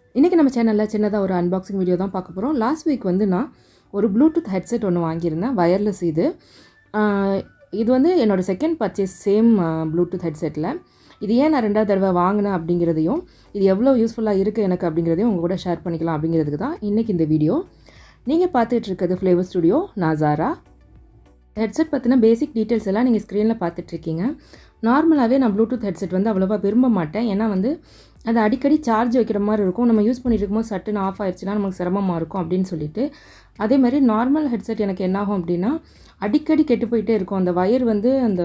இன்றைக்கி நம்ம சேனலில் சின்னதாக ஒரு அன்பாக்சிங் வீடியோ தான் பார்க்க போகிறோம் லாஸ்ட் வீக் வந்து நான் ஒரு ப்ளூடூத் ஹெட்செட் ஒன்று வாங்கியிருந்தேன் வயர்லெஸ் இது ஆஹ் இது வந்து என்னோடய செகண்ட் பர்ச்சேஸ் சேம் ப்ளூடூத் ஹெட்செட்டில் இது ஏன் நான் ரெண்டாவது தடவை வாங்கினேன் அப்படிங்கிறதையும் இது எவ்வளோ யூஸ்ஃபுல்லாக இருக்குது எனக்கு அப்படிங்கிறதையும் உங்கள் கூட ஷேர் பண்ணிக்கலாம் அப்படிங்கிறதுக்கு தான் இன்றைக்கி இந்த வீடியோ நீங்கள் பார்த்துட்டு இருக்கிறது ஃப்ளேவர் ஸ்டுடியோ நாசாரா ஹெட்செட் பற்றின பேசிக் டீட்டெயில்ஸ் எல்லாம் நீங்கள் ஸ்க்ரீனில் பார்த்துட்ருக்கீங்க நார்மலாகவே நான் ப்ளூடூத் ஹெட்செட் வந்து அவ்வளோவா விரும்ப மாட்டேன் ஏன்னா வந்து அது அடிக்கடி சார்ஜ் வைக்கிற மாதிரி இருக்கும் நம்ம யூஸ் பண்ணிட்டு இருக்கும்போது சட்டுன்னு ஆஃப் ஆயிடுச்சுன்னா நமக்கு சிரமமாக இருக்கும் அப்படின்னு சொல்லிட்டு அதே மாதிரி நார்மல் ஹெட்செட் எனக்கு என்னாகும் அப்படின்னா அடிக்கடி கெட்டு போயிட்டே இருக்கும் அந்த வயர் வந்து அந்த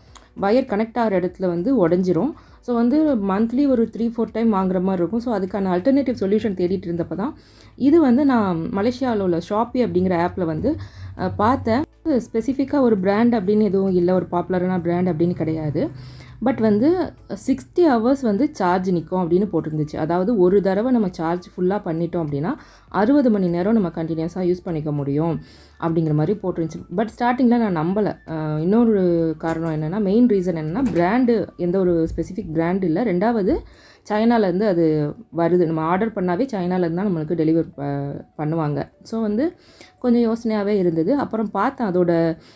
வயர் கனெக்ட் ஆகிற இடத்துல வந்து உடஞ்சிரும் ஸோ வந்து மந்த்லி ஒரு த்ரீ ஃபோர் டைம் வாங்குற மாதிரி இருக்கும் ஸோ அதுக்கான அல்டர்னேட்டிவ் சொல்யூஷன் தேடிட்டு இருந்தப்போ தான் இது வந்து நான் மலேசியாவில் உள்ள ஷாப்பி அப்படிங்கிற ஆப்பில் வந்து அஹ், பார்த்தேன் ஸ்பெசிஃபிக்காக ஒரு பிராண்ட் அப்படின்னு எதுவும் இல்லை ஒரு பாப்புலரான பிராண்ட் அப்படின்னு கிடையாது பட் வந்து சிக்ஸ்டி ஹவர்ஸ் வந்து சார்ஜ் நிற்கும் அப்படின்னு போட்டிருந்துச்சு அதாவது ஒரு தடவை நம்ம சார்ஜ் ஃபுல்லாக பண்ணிட்டோம் அப்படின்னா அறுபது மணி நேரம் நம்ம கண்டினியூஸாக யூஸ் பண்ணிக்க முடியும் அப்படிங்கிற மாதிரி போட்டிருந்துச்சு பட் ஸ்டார்டிங்கில் நான் நம்பலை அஹ் இன்னொரு காரணம் என்னென்னா மெயின் ரீசன் என்னென்னா பிராண்டு எந்த ஒரு ஸ்பெசிஃபிக் பிராண்ட் இல்லை ரெண்டாவது சைனாலேருந்து அது வருது நம்ம ஆர்டர் பண்ணாவே சைனாலேருந்து தான் நம்மளுக்கு டெலிவர் பண்ணுவாங்க ஸோ வந்து கொஞ்சம் யோசனையாகவே இருந்தது அப்புறம் பார்த்தேன் அதோட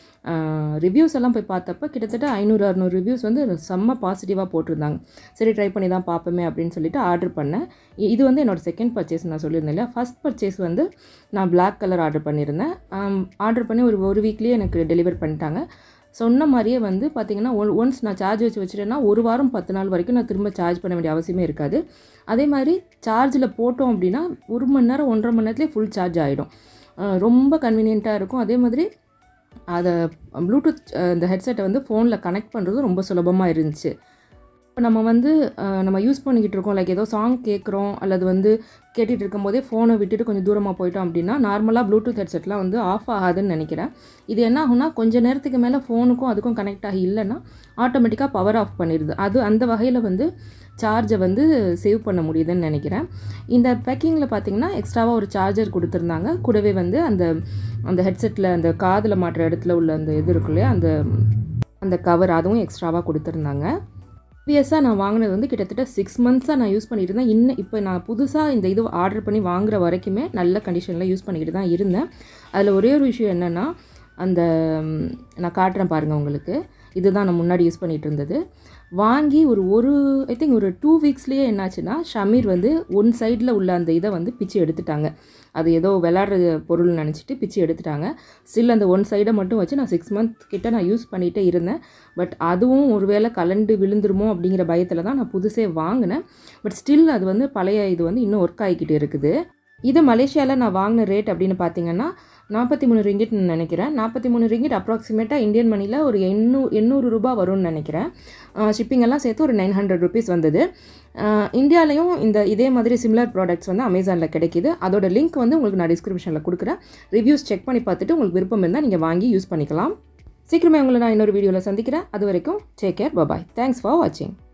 ரிவ்யூஸ் எல்லாம் போய் பார்த்தப்ப கிட்டத்தட்ட ஐநூறு அறநூறு ரிவ்யூஸ் வந்து செம்ம பாசிட்டிவாக போட்டிருந்தாங்க சரி ட்ரை பண்ணி தான் பார்ப்போமே அப்படின்னு சொல்லிட்டு ஆர்டர் பண்ணேன் இ- இது வந்து என்னோட செகண்ட் பர்ச்சேஸ் நான் சொல்லியிருந்தேன் இல்லையா ஃபஸ்ட் பர்ச்சேஸ் வந்து நான் Black கலர் ஆர்டர் பண்ணியிருந்தேன் ஆர்டர் பண்ணி ஒரு ஒரு வீக்லேயே எனக்கு டெலிவர் பண்ணிட்டாங்க சொன்ன மாதிரியே வந்து பார்த்தீங்கன்னா ஒன் ஒன்ஸ் நான் சார்ஜ் வச்சு வச்சுட்டேன்னா ஒரு வாரம் பத்து நாள் வரைக்கும் நான் திரும்ப சார்ஜ் பண்ண வேண்டிய அவசியமே இருக்காது அதே மாதிரி சார்ஜில் போட்டோம் அப்படின்னா ஒரு மணி நேரம் ஒன்றரை மணி நேரத்துலேயே ஃபுல் சார்ஜ் ஆகிடும் ரொம்ப கன்வீனியண்ட்டாக இருக்கும் அதே மாதிரி அதை ப்ளூடூத் அஹ், இந்த ஹெட்செட்டை வந்து ஃபோனில் கனெக்ட் பண்ணுறது ரொம்ப சுலபமாக இருந்துச்சு இப்போ நம்ம வந்து அஹ், நம்ம யூஸ் பண்ணிக்கிட்டு இருக்கோம் லைக் ஏதோ சாங் கேட்குறோம் அல்லது வந்து கேட்டுட்டு இருக்கும்போதே ஃபோனை விட்டுட்டு கொஞ்சம் தூரமாக போயிட்டோம் அப்படின்னா நார்மலாக ப்ளூடூத் ஹெட்செட்லாம் வந்து ஆஃப் ஆகாதுன்னு நினைக்கிறேன் இது என்ன ஆகும்னா கொஞ்சம் நேரத்துக்கு மேலே ஃபோனுக்கும் அதுக்கும் கனெக்ட் ஆகி இல்லைன்னா ஆட்டோமேட்டிக்காக பவர் ஆஃப் பண்ணிடுது அது அந்த வகையில் வந்து சார்ஜை வந்து சேவ் பண்ண முடியுதுன்னு நினைக்கிறேன் இந்த பேக்கிங்கில் பார்த்தீங்கன்னா எக்ஸ்ட்ராவாக ஒரு சார்ஜர் கொடுத்துருந்தாங்க கூடவே வந்து அந்த அந்த ஹெட்செட்டில் அந்த காதில் மாட்டுற இடத்துல உள்ள அந்த இது இருக்கு இல்லையா அந்த அந்த கவர் அதுவும் எக்ஸ்ட்ராவாக கொடுத்துருந்தாங்க ப்ரீவியஸாக நான் வாங்கினது வந்து கிட்டத்தட்ட சிக்ஸ் மந்த்ஸாக நான் யூஸ் பண்ணிட்டு இருந்தேன் இன்னும் இப்போ நான் புதுசாக இந்த இது ஆர்டர் பண்ணி வாங்குற வரைக்குமே நல்ல கண்டிஷனில் யூஸ் பண்ணிக்கிட்டு தான் இருந்தேன் அதில் ஒரே ஒரு விஷயம் என்னென்னா அந்த ம், நான் காட்டுறேன் பாருங்கள் உங்களுக்கு இதுதான் நான் முன்னாடி யூஸ் பண்ணிகிட்டு இருந்தது வாங்கி ஒரு ஒரு ஐ திங்க் ஒரு டூ வீக்ஸ்லேயே என்னாச்சுன்னா ஷமீர் வந்து ஒன் சைடில் உள்ள அந்த இதை வந்து பிச்சு எடுத்துட்டாங்க அது ஏதோ விளாட்ற பொருள் நினச்சிட்டு பிச்சு எடுத்துட்டாங்க ஸ்டில் அந்த ஒன் சைடை மட்டும் வச்சு நான் சிக்ஸ் மந்த் கிட்ட நான் யூஸ் பண்ணிகிட்டே இருந்தேன் பட் அதுவும் ஒருவேளை கலண்டு விழுந்துருமோ அப்படிங்கிற பயத்தில் தான் நான் புதுசே வாங்கினேன் பட் ஸ்டில் அது வந்து பழைய இது வந்து இன்னும் ஒர்க் ஆகிக்கிட்டு இருக்குது இது மலேசியாவில் நான் வாங்கின ரேட் அப்படின்னு பார்த்தீங்கன்னா நாற்பத்தி மூணு ரிங்கிட்னு நினைக்கிறேன் நாற்பத்தி மூணு ரிங்கிட் அப்ராக்சிமேட்டாக இந்தியன் மணியில் ஒரு எண்ணூ எண்ணூறு ரூபாய் வரும்னு நினைக்கிறேன் ஷிப்பிங் எல்லாம் சேர்த்து ஒரு நைன் ஹண்ட்ரட் ருபீஸ் வந்தது இந்தியாலையும் இந்த இதே மாதிரி சிமிலர் ப்ராடக்ட்ஸ் வந்து அமேசானில் கிடைக்கிது அதோட லிங்க் வந்து உங்களுக்கு நான் டிஸ்கிரிப்ஷனில் கொடுக்குறேன் ரிவ்யூஸ் செக் பண்ணி பார்த்துட்டு உங்களுக்கு விருப்பம் இருந்தால் நீங்கள் வாங்கி யூஸ் பண்ணிக்கலாம் சீக்கிரமே உங்களை நான் இன்னொரு வீடியோவில் சந்திக்கிறேன் அது வரைக்கும் take care bye thanks for வாட்சிங்